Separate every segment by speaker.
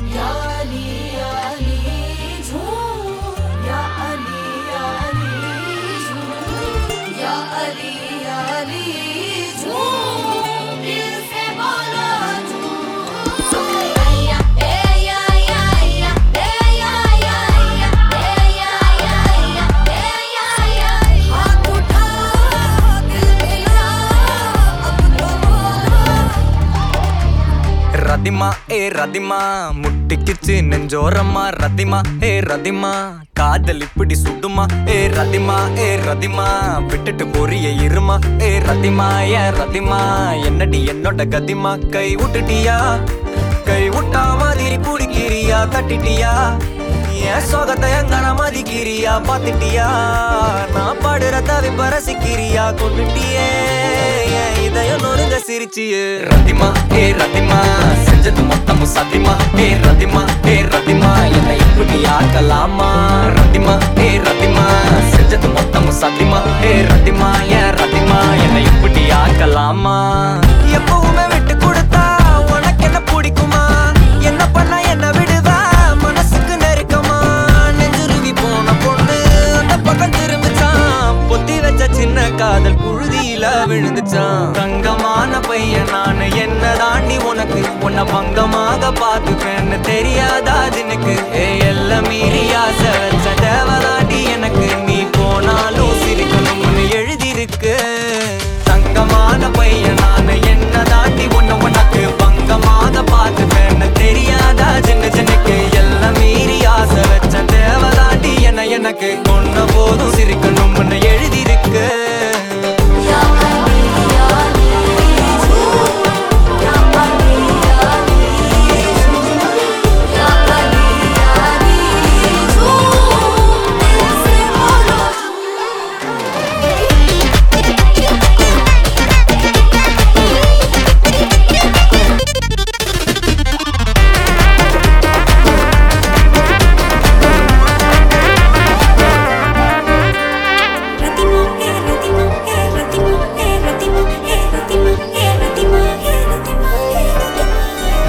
Speaker 1: या अली या अली झूम या अली या अली झूम या अली या अली झूम दिल से बोलो झूम या ए या या या ए या या या ए या या या ए या या हाथ उठा दिल मिला अब तो बोलो
Speaker 2: ரதிமா ஏ ரதிமா முட்டிக்கிச்சு நெஞ்சோரமா ரதிமா ஏ ரதிமா காதல் இப்படி சுடுமா ஏ ரதிமா ஏ ரதிமா விட்டுட்டு போறிய இருமா ஏ ரதிமா ஏ ரதிமா என்னடி என்னோட கதிமா கை விட்டுட்டியா கை விட்டா மாதிரி குடிக்கிறியா தட்டிட்டியா என் சோகத்தை எங்கன மதிக்கிறியா பாத்துட்டியா நான் பாடுற தவிப்ப ரசிக்கிறியா கொண்டுட்டியே என் இதயம் நொறுங்க சிரிச்சியே ரதிமா ஏ ரதிமா செஞ்சது மொத்தமும் சத்தியமா ஏ ரதிமா ஏ ரதிமா என்னை இப்படி ஆக்கலாமா ரதிமா ஏ ரதிமா செஞ்சது மொத்தமும் சத்தியமா ஏ ரதிமா ஏ ரதிமா என்னை இப்படி ஆக்கலாமா எப்பவுமே விட்டு கொடுத்தா உனக்கு என்ன பிடிக்குமா என்ன பண்ண என்ன விடுவா மனசுக்கு நெருக்கமா நெஞ்சுருவி போன பொண்ணு அந்த பக்கம் திரும்பிச்சான் பொத்தி வச்ச சின்ன காதல் புழுதியில விழுந்துச்சான் தங்கமான பையன் நானு என்ன தாண்டி உனக்கு உன்னை பங்கமாக பார்த்துப்பேன்னு தெரியாதா ஜினுக்கு ஏ எல்லாம் மீறி ஆசை வச்ச தேவதாண்டி எனக்கு நீ போனாலும் சிரிக்கணும்னு எழுதியிருக்கு தங்கமான பையன் நானு என்ன தாண்டி உன்னை உனக்கு பங்கமாக பார்த்துப்பேன்னு தெரியாதா சின்ன சின்னக்கு எல்லாம் மீறி ஆசை வச்ச தேவதாண்டி என்ன எனக்கு கொன்ன போதும் சிரிக்கணும்னு எழுதியிருக்கு
Speaker 1: या अली या अली झूम या अली या अली झूम या अली या अली झूम दिल से बोलो
Speaker 3: Ratima, eh, Ratima, eh, Ratima, eh, Ratima, eh, Ratima, eh, Ratima, eh, Ratima, eh,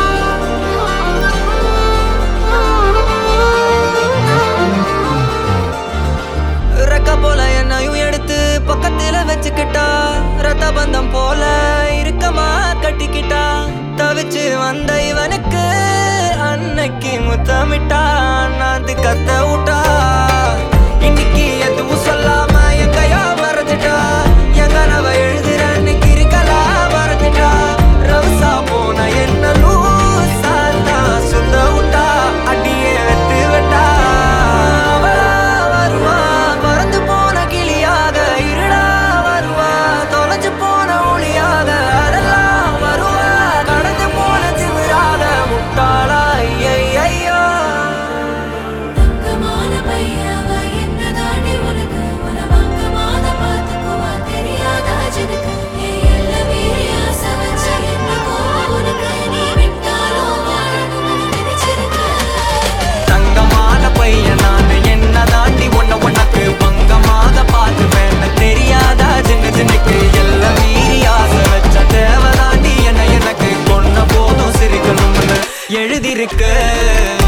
Speaker 2: ரெக்க போல என்னையும் எடுத்து பக்கத்துல வச்சுக்கிட்டா ரத்த பந்தம் போல இறுக்கமா கட்டிக்கிட்டா தவிச்சு வந்த இவனுக்கு அன்னைக்கு முத்தமிட்டா நாந்து கத்த விட்டா இன்னைக்கு எதுவும் சொல்லாம என் கையா மறைச்சிட்டா என் கனவை எழுதுறன்னு கிறுக்கலா மறைச்சிட்டா ரவுசா போன என்ன லூசா தான் சுத்த விட்டா அடியே வெத்து விட்டா அவளா வருவா பறந்து போன கிளியாக இருடா வருவா தொலைஞ்சு போன ஒளியாக அதெல்லாம் வருவா கடந்து போன திமிராக முட்டாளா ஐயையோ
Speaker 1: தங்கமான பையவ என்ன தாண்டி உனக்கு உன பங்கமான பார்த்துக்குவா தெரியாதா ஜனக்கு ஏ எல்ல மீறி ஆசை வச்ச என்ன கோவம் உனக்கு நீ விட்டாலும் வாழணும்னு நினைச்சிருக்க
Speaker 2: தங்கமான பையன் நான் என்ன தாண்டி உன்னை உனக்கு பங்கமாக பார்த்துப்பேன் தெரியாதா சின்ன சின்னக்கு எல்லாம் மீறி ஆசை வச்ச தேவதாண்டி என்ன எனக்கு கொன்ன போதும் சிரிக்கணும்னு எழுதியிருக்கு